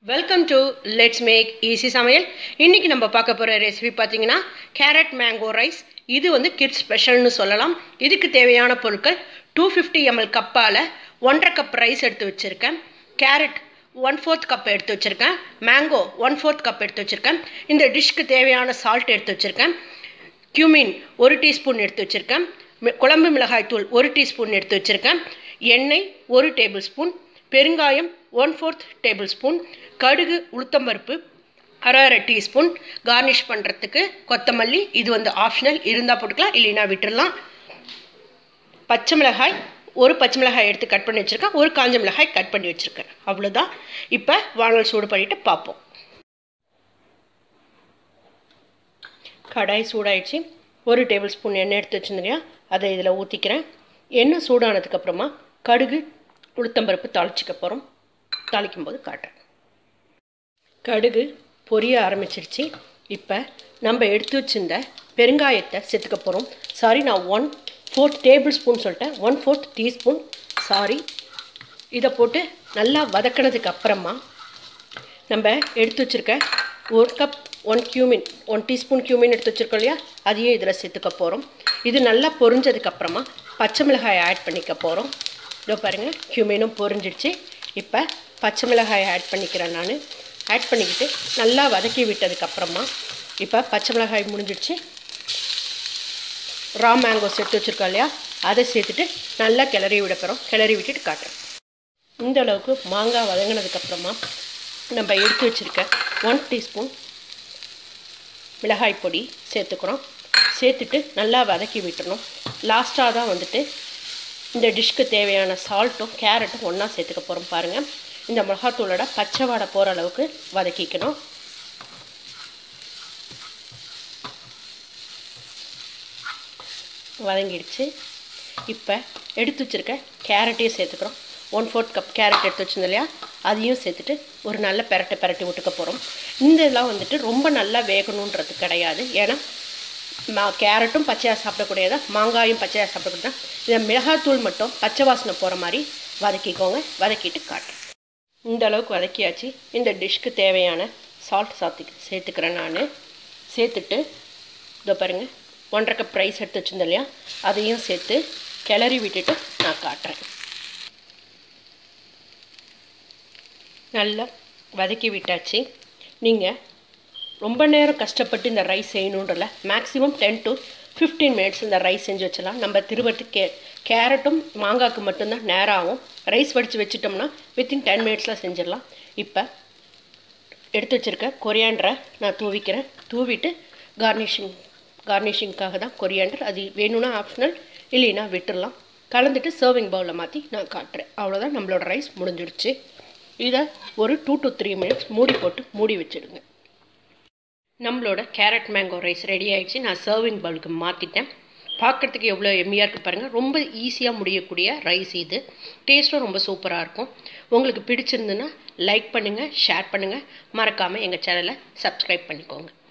welcome to let's make easy சமையல் இன்றைக்கி நம்ம பார்க்க போகிற ரெசிபி பார்த்தீங்கன்னா கேரட் மேங்கோ ரைஸ் இது வந்து கிட்ஸ் ஸ்பெஷல்னு சொல்லலாம் இதுக்கு தேவையான பொருட்கள் டூ ஃபிஃப்டி எம்எல் கப்பால் ஒன்றரை கப் ரைஸ் எடுத்து வச்சுருக்கேன் கேரட் ஒன் ஃபோர்த் கப் எடுத்து வச்சுருக்கேன் மேங்கோ ஒன் ஃபோர்த் கப் எடுத்து வச்சுருக்கேன் இந்த டிஷ்க்கு தேவையான சால்ட் எடுத்து வச்சுருக்கேன் கியூமின் ஒரு டீஸ்பூன் எடுத்து வச்சுருக்கேன் மி- குழம்பு மிளகாய் தூள் ஒரு டீஸ்பூன் எடுத்து வச்சுருக்கேன் எண்ணெய் ஒரு டேபிள் ஸ்பூன் பெருங்காயம் ஒன் ஃபோர்த் டேபிள் ஸ்பூன் கடுகு உளுத்தம்பருப்பு அரை அரை டீஸ்பூன் கார்னிஷ் பண்ணுறதுக்கு கொத்தமல்லி இது வந்து ஆப்ஷனல் இருந்தால் போட்டுக்கலாம் இல்லைன்னா விட்டுறலாம் பச்சை மிளகாய் ஒரு பச்சை மிளகாய் எடுத்து கட் பண்ணி வச்சுருக்கேன் ஒரு காஞ்ச மிளகாய் கட் பண்ணி வச்சுருக்கேன் அவ்வளோதான் இப்போ வானல் சூடு பண்ணிவிட்டு பார்ப்போம் கடாய் சூடாயிடுச்சு ஒரு டேபிள் ஸ்பூன் எண்ணெய் எடுத்து வச்சுருந்தீங்க அதை இதில் ஊற்றிக்கிறேன் எண்ணெய் சூடானதுக்கப்புறமா கடுகு உளுத்தம்பருப்பு தாளிச்சிக்க போகிறோம் தாளிக்கும் போது காட்டுறேன் கடுகு பொரிய ஆரம்பிச்சிருச்சு இப்போ நம்ம எடுத்து வச்சிருந்த பெருங்காயத்தை சேர்த்துக்க போகிறோம் சாரி நான் ஒன் ஃபோர்த் டேபிள் ஸ்பூன் சொல்லிட்டேன் ஒன் ஃபோர்த் டீஸ்பூன் சாரி இதை போட்டு நல்லா வதக்கினதுக்கு அப்புறமா நம்ம எடுத்து வச்சுருக்க ஒரு cup one cumin one teaspoon cumin எடுத்து வச்சுருக்கோம் இல்லையா அதையும் இதில் சேர்த்துக்க போகிறோம் இது நல்லா பொரிஞ்சதுக்கப்புறமா பச்சை மிளகாயை ஆட் பண்ணிக்க போகிறோம் இதோ பாருங்கள் கியூமினும் பொரிஞ்சிடுச்சு இப்போ பச்சை மிளகாயை ஆட் பண்ணிக்கிறேன் நான் ஆட் பண்ணிக்கிட்டு நல்லா வதக்கி விட்டதுக்கப்புறமா இப்போ பச்சை மிளகாய் முடிஞ்சிடுச்சு ரா மேங்கோ சேர்த்து வச்சுருக்கோம் இல்லையா அதை சேர்த்துட்டு நல்லா கிளறி விட போகிறோம் கிளறி விட்டுட்டு காட்டுறேன் இந்த அளவுக்கு மாங்காய் வதங்கினதுக்கப்புறமா நம்ம எடுத்து வச்சுருக்க ஒன் டீஸ்பூன் மிளகாய் பொடி சேர்த்துக்கிறோம் சேர்த்துட்டு நல்லா வதக்கி விட்டுறணும் லாஸ்ட்டாக தான் வந்துட்டு இந்த டிஷ்க்கு தேவையான சால்ட்டும் கேரட்டும் ஒன்றா சேர்த்துக்க போகிறோம் பாருங்கள் இந்த மிளகாத்தூளோட பச்சை வாடை போகிற அளவுக்கு வதக்கிக்கணும் வதங்கிடுச்சு இப்போ எடுத்து வச்சுருக்க கேரட்டையும் சேர்த்துக்கிறோம் ஒன் ஃபோர்த் கப் கேரட் எடுத்து வச்சிருந்தோம் இல்லையா அதையும் சேர்த்துட்டு ஒரு நல்ல பெரட்டை பெரட்டி விட்டுக்க போகிறோம் இந்த இதெல்லாம் வந்துட்டு ரொம்ப நல்லா வேகணுன்றது கிடையாது ஏன்னா மா கேரட்டும் பச்சையாக சாப்பிடக்கூடியதா மாங்காயும் பச்சையாக சாப்பிடக்கூடியதா இதை மிளகாத்தூள் மட்டும் பச்சை வாசனை போகிற மாதிரி வதக்கிக்கோங்க வதக்கிட்டு காட்டுறேன் இந்த அளவுக்கு வதக்கியாச்சு இந்த டிஷ்க்கு தேவையான சால்ட் சாத்தி சேர்த்துக்கிறேன் நான் சேர்த்துட்டு இதோ பாருங்கள் ஒன்றரை கப் ரைஸ் எடுத்து வச்சிருந்தேன் இல்லையா அதையும் சேர்த்து கிளறி விட்டுட்டு நான் காட்டுறேன் நல்லா வதக்கி விட்டாச்சு நீங்கள் ரொம்ப நேரம் கஷ்டப்பட்டு இந்த ரைஸ் செய்யணுன்றல maximum ten to fifteen minutes இந்த ரைஸ் செஞ்சு வச்சலாம் நம்ம திருவட்டு கே கேரட்டும் மாங்காய்க்கு மட்டும்தான் நேரம் ஆகும் ரைஸ் வடித்து வச்சுட்டோம்னா வித்தின் டென் மினிட்ஸில் செஞ்சிடலாம் இப்போ எடுத்து வச்சுருக்க கொரியாண்டரை நான் தூவிக்கிறேன் தூவிட்டு கார்னிஷிங் கார்னிஷிங்க்காக தான் கொரியாண்டர் அது வேணும்னா ஆப்ஷனல் இல்லைன்னா விட்டுடலாம் கலந்துட்டு சர்விங் பவுலில் மாற்றி நான் காட்டுறேன் அவ்வளோதான் நம்மளோட ரைஸ் முடிஞ்சிடுச்சு இதை ஒரு டூ டு த்ரீ மினிட்ஸ் மூடி போட்டு மூடி வச்சிடுங்க நம்மளோட கேரட் மேங்கோ ரைஸ் ரெடி ஆயிடுச்சு நான் சர்விங் பவுலுக்கு மாற்றிட்டேன் பார்க்குறதுக்கு எவ்வளோ எம்மியாக இருக்குது பாருங்கள் ரொம்ப ஈஸியாக முடியக்கூடிய ரைஸ் இது டேஸ்ட்டும் ரொம்ப சூப்பராக இருக்கும் உங்களுக்கு பிடிச்சிருந்துன்னா லைக் பண்ணுங்கள் ஷேர் பண்ணுங்கள் மறக்காமல் எங்கள் சேனலை சப்ஸ்கிரைப் பண்ணிக்கோங்க